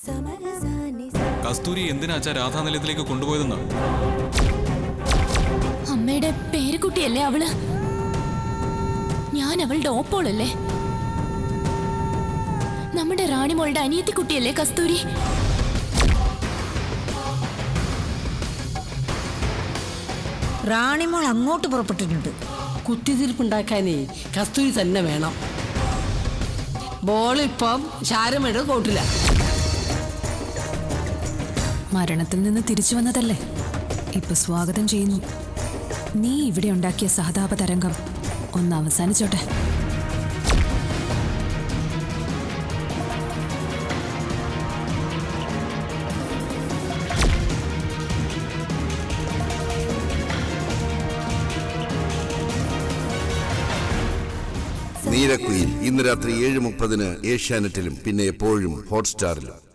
കസ്തൂരി എന്തിനാ അച്ഛാ രാധാനിലയത്തിലേക്ക് കൊണ്ടുപോയതെന്ന് അമ്മയുടെ പേരക്കുട്ടിയല്ലേ അവള് ഞാൻ അവളുടെ ഓപ്പോളല്ലേ നമ്മുടെ റാണിമോളുടെ അനിയത്തിക്കുട്ടിയല്ലേ കസ്തൂരി റാണിമോൾ അങ്ങോട്ട് പുറപ്പെട്ടിട്ടുണ്ട് കുത്തിത്തിരിപ്പുണ്ടാക്കാനേ കസ്തൂരി തന്നെ വേണം ബോൾ ഇപ്പം ശാരമയുടെ കോട്ടില മരണത്തിൽ നിന്ന് തിരിച്ചു വന്നതല്ലേ ഇപ്പൊ സ്വാഗതം ചെയ്യുന്നു നീ ഇവിടെ ഉണ്ടാക്കിയ സഹതാപ തരംഗം ഒന്ന് അവസാനിച്ചോട്ടെ നീലക്കുയിൽ ഇന്ന് രാത്രി ഏഴ് മുപ്പതിന് ഏഷ്യാനെറ്റിലും പിന്നെ എപ്പോഴും ഹോട്ട്സ്റ്റാറിലും